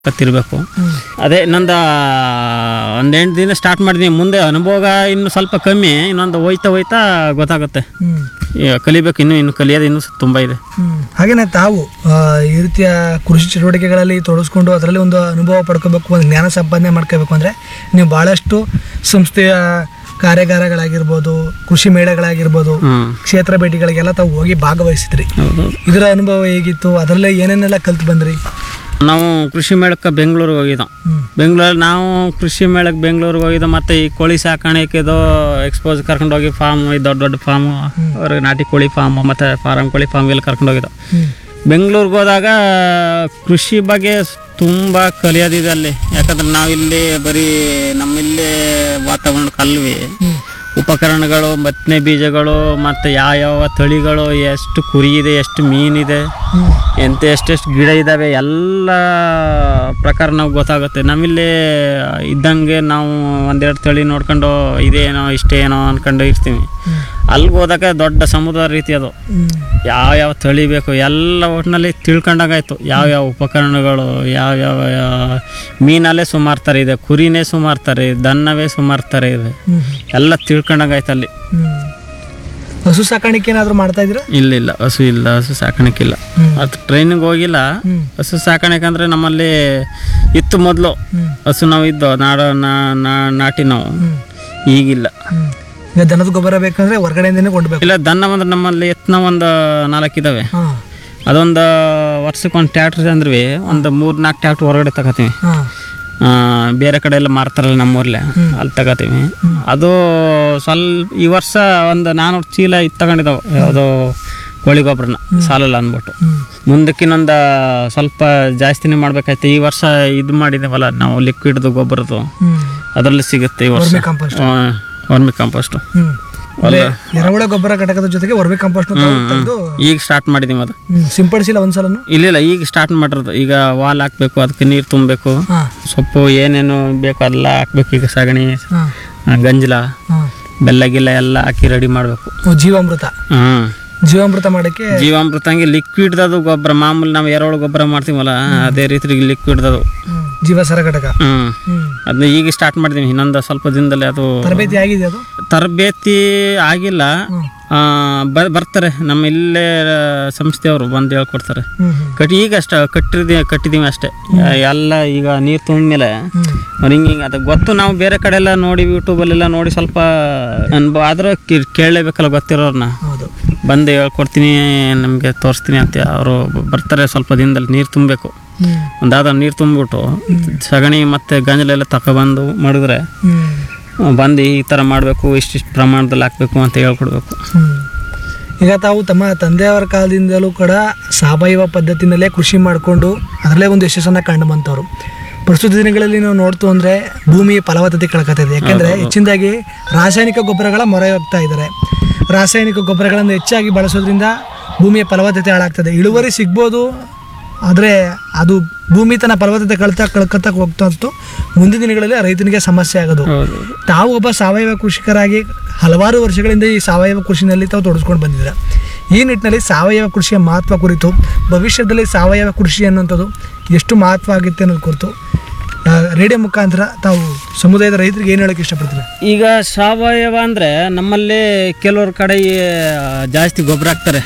ತಿರ್ಬೇಕು ಅದೇ ಇನ್ನೊಂದು ಒಂದು ಎಂಟು ದಿನ ಸ್ಟಾರ್ಟ್ ಮಾಡಿದೀನಿ ಮುಂದೆ ಅನುಭವ ಇನ್ನು ಸ್ವಲ್ಪ ಕಮ್ಮಿ ಇನ್ನೊಂದು ಹೋಯ್ತಾ ಹೋಯ್ತಾ ಗೊತ್ತಾಗುತ್ತೆ ಹ್ಮ್ ಈಗ ಕಲಿಬೇಕು ಇನ್ನು ಇನ್ನು ಕಲಿಯೋದು ಇನ್ನೂ ತುಂಬ ಇದೆ ಹ್ಮ್. ಹಾಗೇನೆ ತಾವು ಆ, ಈ ರೀತಿಯ ಕೃಷಿ ಚಟುವಟಿಕೆಗಳಲ್ಲಿ ತೊಡಗಿಸ್ಕೊಂಡು ಅದರಲ್ಲಿ ಒಂದು ಅನುಭವ ಪಡ್ಕೋಬೇಕು ಒಂದು ಜ್ಞಾನ ಸಂಪಾದನೆ ಮಾಡ್ಕೋಬೇಕು ಅಂದರೆ ನೀವು ಭಾಳಷ್ಟು ಸಂಸ್ಥೆಯ ಕಾರ್ಯಾಗಾರಗಳಾಗಿರ್ಬೋದು ಕೃಷಿ ಮೇಳಗಳಾಗಿರ್ಬೋದು ಹ್ಞೂ ಕ್ಷೇತ್ರ ಭೇಟಿಗಳಿಗೆಲ್ಲ ತಾವು ಹೋಗಿ ಭಾಗವಹಿಸಿದ್ರಿ ಹೌದು ಇದರ ಅನುಭವ ಹೇಗಿತ್ತು ಅದರಲ್ಲೇ ಏನೇನೆಲ್ಲ ಕಲ್ತು ಬಂದ್ರಿ ನಾವು ಕೃಷಿ ಮೇಳಕ್ಕೆ ಬೆಂಗಳೂರಿಗೆ ಹೋಗಿದ್ದೋ ಹ್ಮ್. ಬೆಂಗಳೂರಲ್ಲಿ ನಾವು ಕೃಷಿ ಮೇಳಕ್ಕೆ ಬೆಂಗಳೂರಿಗೆ ಹೋಗಿದ್ದೋ ಮತ್ತು ಈ ಕೋಳಿ ಸಾಕಾಣಿಕೆದು ಎಕ್ಸ್ಪೋಸ್ ಕರ್ಕೊಂಡು ಹೋಗಿ ಫಾರ್ಮ್ ಈ ದೊಡ್ಡ ದೊಡ್ಡ ಫಾರ್ಮು ಅವ್ರಿಗೆ ನಾಟಿ ಕೋಳಿ ಫಾರ್ಮ್ ಮತ್ತು ಫಾರಂ ಕೋಳಿ ಫಾರ್ಮ್ ಎಲ್ಲ ಕರ್ಕೊಂಡು ಹೋಗಿದ್ದೋ ಹ್ಮ್. ಬೆಂಗಳೂರಿಗೆ ಹೋದಾಗ ಕೃಷಿ ಬಗ್ಗೆ ತುಂಬ ಕಲಿಯೋದಿದೆ ಅಲ್ಲಿ ಯಾಕಂದ್ರೆ ನಾವಿಲ್ಲಿ ಬರೀ ನಮ್ಮಿಲ್ಲಿ ವಾತಾವರಣ ಕಲ್ವಿ ಉಪಕರಣಗಳು ಮತ್ತನೆ ಬೀಜಗಳು ಮತ್ತು ಯಾವ ತಳಿಗಳು ಎಷ್ಟು ಕುರಿ ಇದೆ ಎಷ್ಟು ಮೀನಿದೆ ಎಂತ ಎಷ್ಟೆಷ್ಟು ಗಿಡ ಇದ್ದಾವೆ ಎಲ್ಲ ಪ್ರಕಾರ ನಾವು ಗೊತ್ತಾಗುತ್ತೆ ನಮ್ಮಲ್ಲಿ ಇದ್ದಂಗೆ ನಾವು ಒಂದೆರಡು ತಳಿ ನೋಡ್ಕೊಂಡು ಇದೇನೋ ಇಷ್ಟೇನೋ ಅನ್ಕೊಂಡು ಇರ್ತೀವಿ ಅಲ್ಲಿಗೆ ಹೋದಾಗ ದೊಡ್ಡ ಸಮುದ್ರ ರೀತಿ ಅದು ಹ್ಮ್. ಯಾವ ಯಾವ ತಳಿ ಬೇಕು ಎಲ್ಲ ಒಟ್ಟಿನಲ್ಲಿ ತಿಳ್ಕೊಂಡಾಗಾಯ್ತು ಯಾವ ಯಾವ ಉಪಕರಣಗಳು ಯಾವ ಯಾವ ಯಾವ- ಮೀನಲ್ಲೇ ಸುಮಾರು ಥರ ಇದೆ ಕುರಿನೇ ಸುಮಾರು ಥರ ಇದೆ ದನ್ನವೇ ಸುಮಾರು ಥರ ಇದೆ ಹ್ಮ್. ಎಲ್ಲ ತಿಳ್ಕೊಂಡಾಗಾಯ್ತು ಅಲ್ಲಿ ಹ್ಮ್. ಹಸು ಸಾಕಾಣಿಕೆ ಏನಾದರೂ ಮಾಡ್ತಾ ಇದ್ರ ಇಲ್ಲ ಇಲ್ಲ ಹಸು ಇಲ್ಲ ಹಸು ಸಾಕಾಣಿಕೆ ಇಲ್ಲ ಹ್ಮ್. ಅದು ಟ್ರೈನಿಗೆ ಹೋಗಿಲ್ಲ ಹ್ಮ್. ಹಸು ಸಾಕಾಣಿಕೆ ಅಂದರೆ ನಮ್ಮಲ್ಲಿ ಇತ್ತು ಮೊದಲು ಹ್ಮ್. ಹಸು ನಾವು ಇದ್ದು ನಾಡ ನಾ- ನಾ- ನಾಟಿ ನಾವು ಹ್ಮ್. ಈಗಿಲ್ಲ ಹ್ಮ್. ಈಗ ದನದ ಗೊಬ್ಬರ ಬೇಕಂದ್ರೆ ಹೊರಗಡೆಯಿಂದನೇ ಕೊಂಡ್ಬೇಕು ಇಲ್ಲ ದನ್ನ ಅಂದ್ರೆ ನಮ್ಮಲ್ಲಿ ಎತ್ತನ ಒಂದು ನಾಲ್ಕಿದಾವೆ ಹಾ ಅದೊಂದು ವರ್ಷಕ್ಕೆ ಒಂದು ಟ್ಯಾಕ್ಟ್ರ್ ಅಂದ್ರೆ ಒಂದು ಮೂರು ನಾಲ್ಕು ಟ್ಯಾಕ್ಟ್ರ್ ಹೊರಗಡೆ ತಗೋತೀವಿ ಹಾ ಆ, ಬೇರೆ ಕಡೆ ಎಲ್ಲ ಮಾರ್ತಾರಲ್ಲ ನಮ್ಮೂರಲ್ಲೇ ಅಲ್ಲಿ ತಗೋತೀವಿ ಅದು ಸ್ವಲ್ಪ ಈ ವರ್ಷ ಒಂದು ನಾನ್ನೂರು ಚೀಲ ಇದು ತಗೊಂಡಿದ್ದಾವೆ ಯಾವುದೋ ಕೋಳಿ ಗೊಬ್ಬರನ ಸಾಲಲ್ಲ ಅಂದ್ಬಿಟ್ಟು ಹ್ಮ್. ಮುಂದಕ್ಕಿನ್ನೊಂದು ಸ್ವಲ್ಪ ಜಾಸ್ತಿನೇ ಮಾಡ್ಬೇಕಾಯ್ತು ಈ ವರ್ಷ ಇದು ಮಾಡಿದ್ದೇವಲ್ಲ ನಾವು ಲಿಕ್ವಿಡ್ದು ಗೊಬ್ಬರದ್ದು ಹ್ಮ್. ಅದರಲ್ಲಿ ಸಿಗುತ್ತೆ ಈ ವರ್ಷ ವರ್ಮಿ ಕಾಂಪೋಸ್ಟ್ ವರ್ಮಿ ಕಾಂಪೋಸ್ಟು ಹ್ಮ್ ಅಂದ್ರೆ ಎರೆಹುಳ ಗೊಬ್ಬರ ಘಟಕದ ಜೊತೆಗೆ ವರ್ಮಿ ಕಾಂಪೋಸ್ಟ್ ತಂದು ಈಗ ಸ್ಟಾರ್ಟ್ ಮಾಡಿದ್ದೀವಿ ಅದು ಹ್ಮ್, ಸಿಂಪಡಿಸಿಲ್ಲ ಒಂದ್ಸಲನು ಇಲ್ಲ ಇಲ್ಲ ಈಗ ಸ್ಟಾರ್ಟ್ ಮಾಡಿರೋದು ಈಗ ವಾಲ್ ಹಾಕ್ಬೇಕು ಅದಕ್ಕೆ ನೀರು ತುಂಬಬೇಕು ಹಾ ಸೊಪ್ಪು ಏನೇನು ಬೇಕು ಎಲ್ಲ ಹಾಕ್ಬೇಕು ಈಗ ಸಗಣಿ ಹಾ ಆ, ಗಂಜಲ ಹಾ ಬೆಲ್ಲ ಗಿಲ್ಲ ಎಲ್ಲ ಹಾಕಿ ರೆಡಿ ಮಾಡಬೇಕು ಓ, ಜೀವಾಮೃತ ಹ್ಮ್ ಜೀವಾಮೃತ ಮಾಡಕ್ಕೆ ಜೀವಾಮೃತ ಹಂಗೆ ಲಿಕ್ವಿಡ್ದದು ಗೊಬ್ಬರ ಮಾಮೂಲಿ ನಾವು ಎರೆಹುಳು ಗೊಬ್ಬರ ಮಾಡ್ತೀವಲ್ಲ ಅದೇ ರೀತಿ ಲಿಕ್ವಿಡ್ದದು ಹ್ಮ್, ಜೀವಸರ ಘಟಕ ಹ್ಮ್ ಹ್ಮ್ ಅದನ್ನ ಈಗ ಸ್ಟಾರ್ಟ್ ಮಾಡಿದೀವಿ ಇನ್ನೊಂದು ಸ್ವಲ್ಪ ದಿನದಲ್ಲಿ ಅದು ತರಬೇತಿ ಆಗಿದೆ ಅದು ತರಬೇತಿ ಆಗಿಲ್ಲ ಹ್ಮ್. ಆ, ಬ- ಬರ್ತಾರೆ ನಮ್ಮ ಇಲ್ಲೇ ಸಂಸ್ಥೆಯವರು ಬಂದು ಹೇಳ್ಕೊಡ್ತಾರೆ ಹ್ಮ್ ಹ್ಮ್ ಕಟ್ಟಿ ಈಗ ಅಷ್ಟ ಕಟ್ಟಿದೀವಿ ಕಟ್ಟಿದೀವಿ ಅಷ್ಟೇ ಎಲ್ಲ ಈಗ ನೀರು ತುಂಬಿದ್ಮೇಲೆ ಹ್ಮ್ ಅವ್ರು ಹಿಂಗೆ ಹಿಂಗೆ ಅದು ಗೊತ್ತು ನಾವು ಬೇರೆ ಕಡೆ ಎಲ್ಲ ನೋಡಿ ಯೂಟ್ಯೂಬಲ್ಲೆಲ್ಲ ನೋಡಿ ಸ್ವಲ್ಪ ಅನ್ಭವ ಆದ್ರೆ ಕಿ- ಕೇಳಲೇಬೇಕಲ್ಲ ಗೊತ್ತಿರೋರ್ನ ಹೌದು ಬಂದು ಹೇಳ್ಕೊಡ್ತೀನಿ ನಮಗೆ ತೋರಿಸ್ತೀನಿ ಅಂತ ಅವರು ಬರ್ತಾರೆ ಸ್ವಲ್ಪ ದಿನದಲ್ಲಿ ನೀರು ತುಂಬಬೇಕು ಹ್ಮ್ ಒಂದಾದ ನೀರು ತುಂಬಿಬಿಟ್ಟು ಸಗಣಿ ಮತ್ತು ಗಂಜಲೆಲ್ಲ ತಗೊಬಂದು ಮಾಡಿದ್ರೆ ಹ್ಮ್ ಬಂದು ಈ ಥರ ಮಾಡಬೇಕು ಇಷ್ಟಿಷ್ಟು ಪ್ರಮಾಣದಲ್ಲಿ ಹಾಕಬೇಕು ಅಂತ ಹೇಳ್ಕೊಡ್ಬೇಕು ಹ್ಮ್. ಈಗ ತಾವು ತಮ್ಮ ತಂದೆಯವರ ಕಾಲದಿಂದಲೂ ಕೂಡ ಸಾವಯವ ಪದ್ಧತಿನಲ್ಲೇ ಕೃಷಿ ಮಾಡಿಕೊಂಡು ಅದರಲ್ಲೇ ಒಂದು ಯಶಸ್ಸನ್ನು ಕಂಡು ಬಂತವರು ಪ್ರಸ್ತುತ ದಿನಗಳಲ್ಲಿ ನಾವು ನೋಡ್ತು ಅಂದರೆ ಭೂಮಿಯ ಫಲವತ್ತತೆ ಕಳ್ಕೊತಾ ಇದೆ ಯಾಕೆಂದರೆ ಹೆಚ್ಚಿನದಾಗಿ ರಾಸಾಯನಿಕ ಗೊಬ್ಬರಗಳ ಮೊರೆ ಹೋಗ್ತಾ ಇದ್ದಾರೆ ರಾಸಾಯನಿಕ ಗೊಬ್ಬರಗಳನ್ನು ಹೆಚ್ಚಾಗಿ ಬಳಸೋದ್ರಿಂದ ಭೂಮಿಯ ಫಲವತ್ತತೆ ಹಾಳಾಗ್ತದೆ ಇಳುವರಿ ಸಿಗ್ಬೋದು ಆದರೆ ಅದು ಭೂಮಿ ತನ್ನ ಫಲವತ್ತತೆ ಕಳ್ತಾ ಕಳ್ಕೊತಾ ಹೋಗ್ತಾ ಇತ್ತು ಮುಂದಿನ ದಿನಗಳಲ್ಲಿ ರೈತನಿಗೆ ಸಮಸ್ಯೆ ಆಗೋದು ಹೌದು ತಾವು ಒಬ್ಬ ಸಾವಯವ ಕೃಷಿಕರಾಗಿ ಹಲವಾರು ವರ್ಷಗಳಿಂದ ಈ ಸಾವಯವ ಕೃಷಿನಲ್ಲಿ ತಾವು ತೊಡಗಿಸ್ಕೊಂಡು ಬಂದಿದ್ದೀರ ಈ ನಿಟ್ಟಿನಲ್ಲಿ ಸಾವಯವ ಕೃಷಿಯ ಮಹತ್ವ ಕುರಿತು ಭವಿಷ್ಯದಲ್ಲಿ ಸಾವಯವ ಕೃಷಿ ಅನ್ನುವಂಥದ್ದು ಎಷ್ಟು ಮಹತ್ವ ಆಗುತ್ತೆ ಅನ್ನೋದು ಕುರಿತು ಆ, ರೇಡಿಯೋ ಮುಖಾಂತರ ತಾವು ಸಮುದಾಯದ ರೈತರಿಗೆ ಏನು ಹೇಳೋಕ್ಕೆ ಇಷ್ಟಪಡ್ತೀವಿ ಈಗ ಸಾವಯವ ಅಂದರೆ ನಮ್ಮಲ್ಲಿ ಕೆಲವ್ರ ಕಡೆ ಈ ಜಾಸ್ತಿ ಗೊಬ್ಬರ ಹಾಕ್ತಾರೆ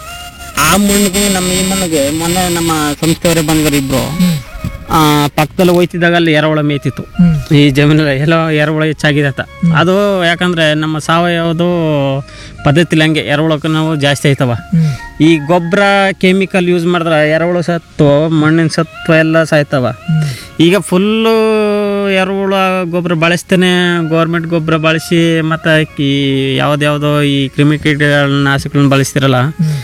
ಆ ಮಣ್ಣಿಗೆ ನಮ್ಮ ಈ ಮಣ್ಣಿಗೆ ಮೊನ್ನೆ ನಮ್ಮ ಸಂಸ್ಥೆಯವರೇ ಬಂದರು ಇಬ್ರು ಆ, ಪಕ್ಕದಲ್ಲಿ ಹೋಯ್ತಿದ್ದಾಗ ಅಲ್ಲಿ ಎರೆಹುಳ ಮೇಯ್ತಿತ್ತು ಹ್ಮ್. ಈ ಜಮೀನಲ್ಲಿ ಎಲ್ಲ ಎರೆಹುಳ ಹೆಚ್ಚಾಗಿದೆ ಅಂತ ಅದು ಯಾಕಂದ್ರೆ ನಮ್ಮ ಸಾವಯವದು ಪದ್ಧತಿಲಿ ಹಂಗೆ ಎರೆಹುಳಕ್ಕೆ ನಾವು ಜಾಸ್ತಿ ಆಯ್ತವ ಹ್ಮ್. ಈ ಗೊಬ್ಬರ ಕೆಮಿಕಲ್ ಯೂಸ್ ಮಾಡಿದ್ರೆ ಎರೆಹುಳು ಸತ್ತು ಮಣ್ಣಿನ ಸತ್ವ ಎಲ್ಲ ಸಾಯ್ತವ ಈಗ ಫುಲ್ಲು ಎರೆಹುಳ ಗೊಬ್ಬರ ಬಳಸ್ತೇನೆ ಗೌರ್ಮೆಂಟ್ ಗೊಬ್ಬರ ಬಳಸಿ ಮತ್ತು ಈ ಯಾವ್ದ್ಯಾವುದೋ ಈ ಕ್ರಿಮಿಕೀಟಗಳನ್ನ ನಾಶಗಳನ್ನ ಬಳಸ್ತಿರಲ್ಲ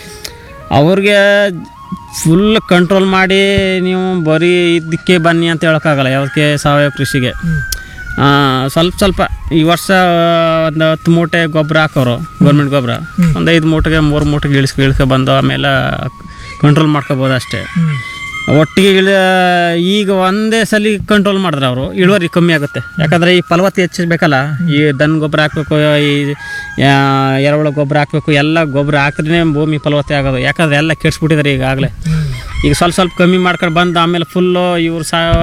ಅವ್ರಿಗೆ ಫುಲ್ ಕಂಟ್ರೋಲ್ ಮಾಡಿ ನೀವು ಬರೀ ಇದಕ್ಕೆ ಬನ್ನಿ ಅಂತ ಹೇಳೋಕ್ಕಾಗಲ್ಲ ಯಾವುದಕ್ಕೆ ಸಾವಯವ ಕೃಷಿಗೆ ಆ, ಸ್ವಲ್ಪ ಸ್ವಲ್ಪ ಈ ವರ್ಷ ಒಂದು ಹತ್ತು ಮೂಟೆ ಗೊಬ್ಬರ ಹಾಕೋರು ಗೌರ್ಮೆಂಟ್ ಗೊಬ್ಬರ ಒಂದು ಐದು ಮೂಟೆಗೆ ಮೂರು ಮೂಟೆಗೆ ಇಳಿಸ್ಕೊ ಇಳಿಸ್ಕೊ ಬಂದು ಆಮೇಲೆ ಕಂಟ್ರೋಲ್ ಮಾಡ್ಕೋಬೋದು ಅಷ್ಟೇ ಹ್ಮ್. ಒಟ್ಟಿಗೆ ಇಳ ಈಗ ಒಂದೇ ಸಲ ಕಂಟ್ರೋಲ್ ಮಾಡಿದ್ರೆ ಅವರು ಇಳುವರಿ ಕಮ್ಮಿ ಆಗುತ್ತೆ ಯಾಕಂದರೆ ಈ ಫಲವತ್ತೆ ಹೆಚ್ಚಿಸ್ಬೇಕಲ್ಲ ಈ ದನ ಗೊಬ್ಬರ ಹಾಕ್ಬೇಕು ಈ ಯಾ- ಎರೆಹುಳ ಗೊಬ್ಬರ ಹಾಕ್ಬೇಕು ಎಲ್ಲ ಗೊಬ್ಬರ ಹಾಕಿದ್ರೆ ಭೂಮಿ ಫಲವತ್ತೆ ಆಗೋದು ಯಾಕಂದ್ರೆ ಎಲ್ಲ ಕೆಡ್ಸ್ಬಿಟ್ಟಿದ್ದಾರೆ ಈಗಾಗಲೇ ಈಗ ಸ್ವಲ್ಪ ಸ್ವಲ್ಪ ಕಮ್ಮಿ ಮಾಡ್ಕೊಂಡು ಬಂದು ಆಮೇಲೆ ಫುಲ್ಲು ಇವ್ರು ಸಾ